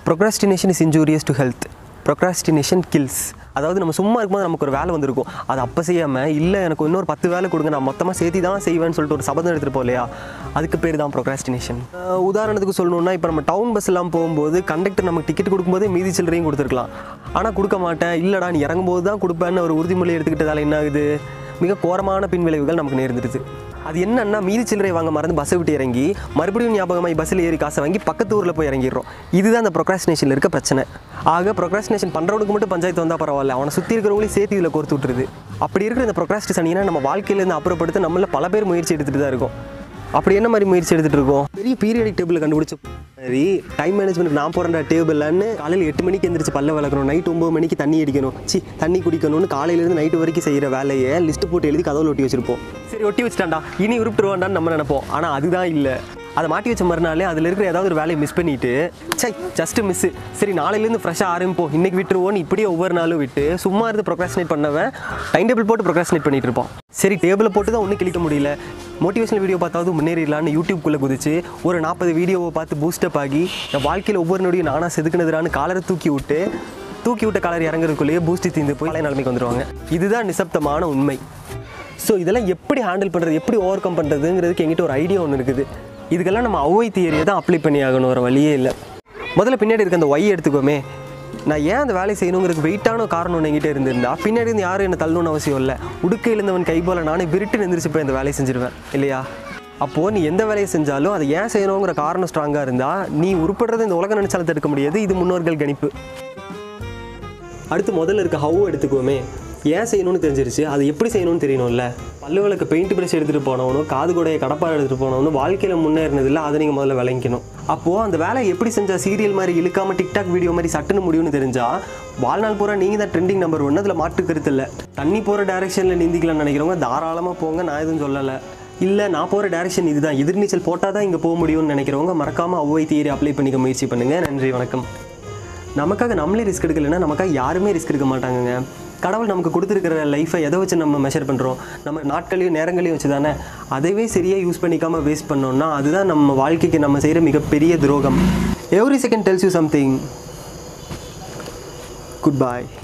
procrastination is injurious to health procrastination kills அதாவது நம்ம சும்மா இருக்கும்போது நமக்கு ஒரு வேலை வந்திருக்கும் அது அப்போ செய்யாமல் இல்லை எனக்கு இன்னொரு பத்து வேலை கொடுங்க நான் மொத்தமாக சேர்த்து தான் செய்வேன்னு சொல்லிட்டு ஒரு சபதம் எடுத்துகிட்டு போகலையா அதுக்கு பேர் தான் ப்ரொக்ராஸ்டினேஷன் உதாரணத்துக்கு சொல்லணும்னா இப்போ நம்ம டவுன் பஸ் எல்லாம் போகும்போது கண்டக்டர் நமக்கு டிக்கெட் கொடுக்கும்போது மீதி சில்லறையும் கொடுத்துருக்கலாம் ஆனால் கொடுக்க மாட்டேன் இல்லைடா நீ இறங்கும்போது தான் கொடுப்பேன்னு ஒரு உறுதிமொழி எடுத்துக்கிட்டதால என்ன ஆகுது மிக கோரமான பின்விளைவுகள் நமக்கு நேர்ந்துடுது அது என்னன்னா மீதி சில்லறை வாங்க மறந்து பஸ்ஸை விட்டு இறங்கி மறுபடியும் ஞாபகமாகி பஸ்ஸில் ஏறி காசை வாங்கி பக்கத்து ஊரில் போய் இறங்கிடுறோம் இதுதான் அந்த ப்ரொக்ராஸ்டினேஷனில் இருக்க பிரச்சனை ஆக ப்ரொக்ராஸ்டினேஷன் பண்ணுறவனுக்கு மட்டும் பஞ்சாயத்து வந்தால் பரவாயில்ல அவனை சுற்றி இருக்கிறவங்களையும் சேர்த்து இதில் கோர்த்து விட்டுருது அப்படி இருக்கிற இந்த ப்ரொக்ராஸ்டி சனியை நம்ம வாழ்க்கையிலேருந்து அப்புறப்படுத்த நம்மள பல பேர் முயற்சி எடுத்துகிட்டு தான் இருக்கோம் அப்படி என்ன மாதிரி முயற்சி எடுத்துகிட்டு இருக்கோம் பெரிய பீரியடிக் டேபிள் கண்டுபிடிச்ச சரி டைம் மேனேஜ்மெண்ட் நான் போகிறேன்டா டேபிள்லான்னு காலையில் எட்டு மணிக்கு எந்திரிச்சு பல்ல விளக்கணும் நைட் ஒம்பது மணிக்கு தண்ணி அடிக்கணும் சி தண்ணி குடிக்கணும்னு காலையிலேருந்து நைட்டு வரைக்கும் செய்கிற வேலையை லிஸ்ட் போட்டு எழுதி கதவுல ஒட்டி வச்சிருப்போம் சரி ஒட்டி வச்சுட்டான்டா இனி உருப்பிட்டுருவான்டான்னு நம்ம நினைப்போம் ஆனால் அதுதான் இல்லை அதை மாட்டி வச்ச மறுநாளே அதில் இருக்கிற ஏதாவது ஒரு வேலையை மிஸ் பண்ணிட்டு சை ஜஸ்ட் மிஸ் சரி நாளையிலேருந்து ஃப்ரெஷ்ஷாக ஆரம்பிப்போம் இன்னைக்கு விட்டுருவோன்னு இப்படியே ஒவ்வொரு நாளும் விட்டு சும்மா இருந்து ப்ரொக்ராஸ்டினேட் பண்ணவன் டைம் டேபிள் போட்டு ப்ரொக்ராஸ்டினேட் பண்ணிட்டு இருப்போம் சரி டேபிளை போட்டு தான் ஒன்றும் கிளிக்க முடியல மோட்டிவேஷனல் வீடியோ பார்த்தாவது முன்னேறிடலான்னு யூடியூப்குள்ளே குதிச்சு ஒரு நாற்பது வீடியோவை பார்த்து பூஸ்டப் ஆகி என் வாழ்க்கையில் ஒவ்வொரு நொடியும் நானாக செதுக்குனதுரான்னு காலரை தூக்கி விட்டு தூக்கி விட்ட காலர் இறங்குறதுக்குள்ளேயே பூஸ்டி தீந்து போய் பழைய நிலைமைக்கு வந்துருவாங்க இதுதான் நிசப்தமான உண்மை ஸோ இதெல்லாம் எப்படி ஹேண்டில் பண்ணுறது எப்படி ஓவர் கம் பண்ணுறதுங்கிறதுக்கு எங்கிட்ட ஒரு ஐடியா ஒன்று இருக்குது இதுக்கெல்லாம் நம்ம அவ்வை தியரியை தான் அப்ளை பண்ணி ஆகணும் ஒரு வழியே இல்லை முதல்ல பின்னாடி இருக்க அந்த ஒய் எடுத்துக்கோமே நான் ஏன் அந்த வேலையை செய்யணுங்கிறதுக்கு வெயிட்டான காரணம் ஒன்று என்கிட்ட இருந்திருந்தா பின்னாடி இருந்து யாரும் என்ன தள்ளணும்னு அவசியம் இல்லை உடுக்க எழுந்தவன் கை போல நானே விருட்டு எந்திரிச்சு போய் அந்த வேலையை செஞ்சிருவேன் இல்லையா அப்போது நீ எந்த வேலையை செஞ்சாலும் அதை ஏன் செய்யணுங்கிற காரணம் ஸ்ட்ராங்காக இருந்தால் நீ உருப்படுறது இந்த உலகம் நினைச்சாலும் தடுக்க முடியாது இது முன்னோர்கள் கணிப்பு அடுத்து முதல்ல இருக்க ஹவ் எடுத்துக்குவோமே ஏன் செய்யணும்னு தெரிஞ்சிருச்சு அது எப்படி செய்யணும்னு தெரியணும்ல பல்லு விளக்கு பெயிண்ட் ப்ரஷ் எடுத்துகிட்டு போனவனும் காது கூடைய கடப்பாறை எடுத்துகிட்டு போனவனும் வாழ்க்கையில் முன்னேறினதில்ல அதை நீங்கள் முதல்ல விளங்கிக்கணும் அப்போது அந்த வேலையை எப்படி செஞ்சால் சீரியல் மாதிரி இழுக்காம டிக்டாக் வீடியோ மாதிரி சட்டுன்னு முடியும்னு தெரிஞ்சால் வாழ்நாள் பூரா நீங்கள் தான் ட்ரெண்டிங் நம்பர் ஒன்று அதில் மாற்று கருத்து இல்லை தண்ணி போகிற டேரெக்ஷனில் நீந்திக்கலாம்னு நினைக்கிறவங்க தாராளமாக போங்க நான் எதுவும் சொல்லலை இல்லை நான் போகிற டேரெக்ஷன் இதுதான் எதிர்நீச்சல் போட்டால் தான் இங்கே போக முடியும்னு நினைக்கிறவங்க மறக்காமல் அவ்வை தியரி அப்ளை பண்ணிக்க முயற்சி பண்ணுங்கள் நன்றி வணக்கம் நமக்காக நம்மளே ரிஸ்க் எடுக்கலைன்னா நமக்காக யாருமே ரிஸ்க் எடுக்க மாட்டாங்கங்க கடவுள் நமக்கு கொடுத்துருக்கிற லைஃப்பை எதை வச்சு நம்ம மெஷர் பண்ணுறோம் நம்ம நாட்களையும் நேரங்களையும் வச்சு தானே அதைவே சரியாக யூஸ் பண்ணிக்காமல் வேஸ்ட் பண்ணோம்னா அதுதான் நம்ம வாழ்க்கைக்கு நம்ம செய்கிற மிகப்பெரிய துரோகம் every second tells you something good bye